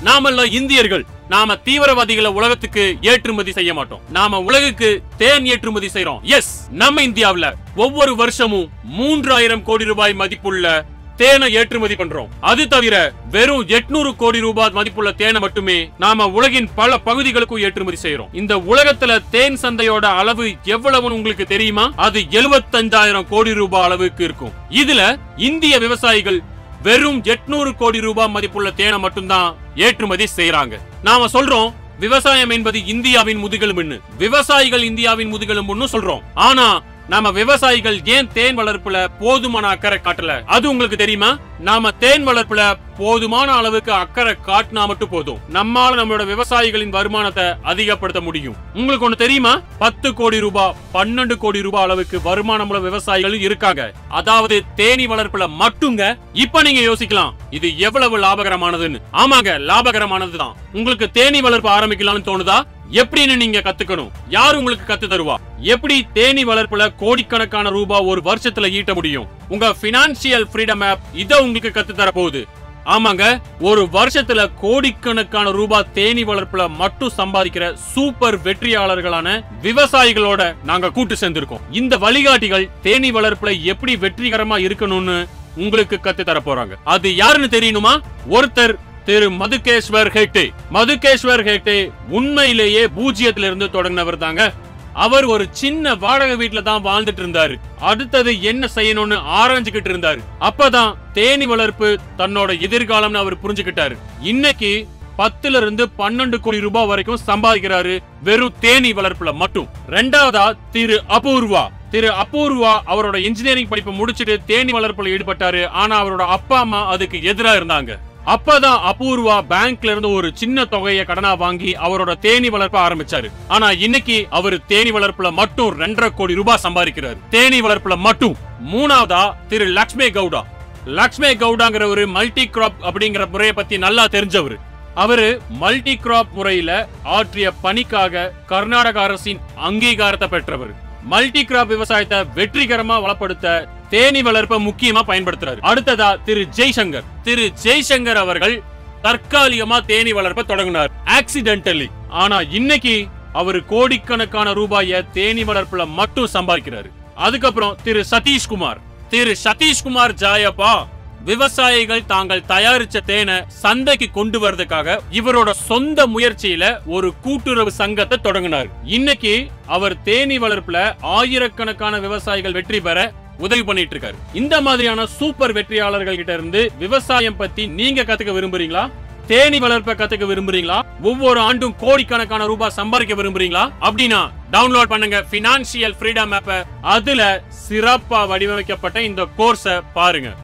நாமெல்லாம் இந்தியர்கள் நாம தீவிரவாதிகளை உலகத்துக்கு ஏற்றுமதி செய்ய மாட்டோம் நாம உலகுக்கு தேன் ஏற்றுமதி செய்றோம் எஸ் நம்ம இந்தியாவுல ஒவ்வொரு வருஷமும் மூன்றாயிரம் கோடி ரூபாய் மதிப்புள்ள தேனை ஏற்றுமதி பண்றோம் அது தவிர வெறும் 800 கோடி ரூபாய் மதிப்புள்ள தேனை மட்டுமே நாம உலகின் பல பகுதிகளுக்கும் ஏற்றுமதி செய்யறோம் இந்த உலகத்துல தேன் சந்தையோட அளவு எவ்வளவுன்னு உங்களுக்கு தெரியுமா அது 75000 கோடி ரூபாய் அளவுக்கு இருக்கும் இதுல இந்திய விவசாயிகள் வெறும் 800 கோடி ரூபாய் மதிப்புள்ள தேனை மட்டும்தான் ஏற்றுமதி செய்யறாங்க நாம சொல்றோம் விவசாயம் என்பது இந்தியாவின் முதுகெலும்புன்னு விவசாயிகள் இந்தியாவின் முதுகெலும்புன்னு சொல்றோம் ஆனா நாம விவசாயிகள் ஏன் தேன் வளர்ப்புல போதுமான அக்கறை காட்டல அது உங்களுக்கு தெரியுமா நாம தேன் வளர்ப்புல போதுமான அளவுக்கு அக்கறை காட்டினா மட்டும் போதும் நம்மால நம்மளோட விவசாயிகளின் வருமானத்தை அதிகப்படுத்த முடியும் உங்களுக்கு ஒண்ணு தெரியுமா பத்து கோடி ரூபாய் பன்னெண்டு கோடி ரூபாய் அளவுக்கு வருமானமுள்ள விவசாயிகள் இருக்காங்க அதாவது தேனி வளர்ப்புல மட்டுங்க இப்ப நீங்க யோசிக்கலாம் இது எவ்வளவு லாபகரமானதுன்னு ஆமாங்க லாபகரமானதுதான் உங்களுக்கு தேனி வளர்ப்பு ஆரம்பிக்கலாம்னு தோணுதா எப்படின்னு நீங்க கத்துக்கணும் யார் உங்களுக்கு கத்து தருவா எப்படி தேனி வளர்ப்புல கோடிக்கணக்கான ரூபாய் ஒரு வருஷத்துல ஈட்ட முடியும் உங்க பினான்சியல் ஃப்ரீடம் ஆப் இத உங்களுக்கு கத்து தர போகுது ஆமாங்க ஒரு வருஷத்துல கோடிக்கணக்கான ரூபாய் தேனி வளர்ப்புல மட்டும் சம்பாதிக்கிற சூப்பர் வெற்றியாளர்களான விவசாயிகளோட நாங்க கூட்டு சேர்ந்திருக்கோம் இந்த வழிகாட்டிகள் தேனி வளர்ப்புல எப்படி வெற்றிகரமா இருக்கணும்னு உங்களுக்கு கத்து தர போறாங்க அது யாருன்னு தெரியணுமா ஒருத்தர் திரு மதுகேஸ்வர் ஹெக்டே மதுகேஸ்வர் ஹெக்டே உண்மையிலேயே பூஜ்ஜியத்துல இருந்து தொடங்கினவர் தாங்க அவர் ஒரு சின்ன வாடகை வீட்டுல தான் வாழ்ந்துட்டு இருந்தாரு அடுத்தது என்ன செய்யணும்னு ஆராய்ஞ்சுகிட்டு இருந்தாரு அப்பதான் தேனி வளர்ப்பு தன்னோட எதிர்காலம்னு அவர் புரிஞ்சுக்கிட்டாரு இன்னைக்கு பத்துல இருந்து பன்னெண்டு கோடி ரூபாய் வரைக்கும் சம்பாதிக்கிறாரு வெறும் தேனி வளர்ப்புல மட்டும் ரெண்டாவதா திரு அபூர்வா திரு அபூர்வா அவரோட இன்ஜினியரிங் படிப்பை முடிச்சிட்டு தேனி வளர்ப்புல ஈடுபட்டாரு ஆனா அவரோட அப்பா அம்மா அதுக்கு எதிரா இருந்தாங்க அப்பதான் அபூர்வா பேங்க்ல இருந்து ஒரு சின்ன தொகையை கடனா வாங்கி அவரோட தேனி வளர்ப்ப ஆரம்பிச்சாரு ஆனா இன்னைக்கு அவர் தேனி வளர்ப்புல மட்டும் ரெண்டரை கோடி ரூபாய் சம்பாதிக்கிறாரு தேனி வளர்ப்புல மட்டும் மூணாவதா திரு லக்ஷ்மி கவுடா லக்ஷ்மி கவுடாங்கிற ஒரு மல்டி கிராப் அப்படிங்கிற முறையை பத்தி நல்லா தெரிஞ்சவர் அவரு மல்டி கிராப் முறையில ஆற்றிய பணிக்காக கர்நாடக அரசின் அங்கீகாரத்தை பெற்றவர் மல்டி கிராப் விவசாயத்தை வெற்றிகரமா வளப்படுத்த தேனி வளர்ப்பை முக்கியமா பயன்படுத்துறாரு அடுத்ததா திரு ஜெய்சங்கர் திரு ஜெய்சங்கர் அவர்கள் தற்காலிகமா தேனி வளர்ப்பை தொடங்கினார் ஆக்சிடென்டலி ஆனா இன்னைக்கு அவர் கோடிக்கணக்கான ரூபாய தேனி வளர்ப்புல மட்டும் சம்பாதிக்கிறாரு அதுக்கப்புறம் திரு சதீஷ்குமார் திரு சதீஷ்குமார் ஜாயப்பா விவசாயிகள் தாங்கள் தயாரிச்ச தேனை சந்தைக்கு கொண்டு வரதுக்காக இவரோட சொந்த முயற்சியில ஒரு கூட்டுறவு சங்கத்தை தொடங்கினார் இன்னைக்கு அவர் தேனி வளர்ப்புல ஆயிரக்கணக்கான விவசாயிகள் வெற்றி பெற உதவி பண்ணிட்டு இருக்காரு இந்த மாதிரியான சூப்பர் வெற்றியாளர்கள் கிட்ட இருந்து விவசாயம் பத்தி நீங்க கத்துக்க விரும்புறீங்களா தேனி வளர்ப்பை கத்துக்க விரும்புறீங்களா ஒவ்வொரு ஆண்டும் கோடிக்கணக்கான ரூபாய் சம்பாதிக்க விரும்புறீங்களா அப்படின்னா டவுன்லோட் பண்ணுங்க பினான்சியல் ஃப்ரீடம் ஆப்ப அதுல சிறப்பா வடிவமைக்கப்பட்ட இந்த கோர்ஸை பாருங்க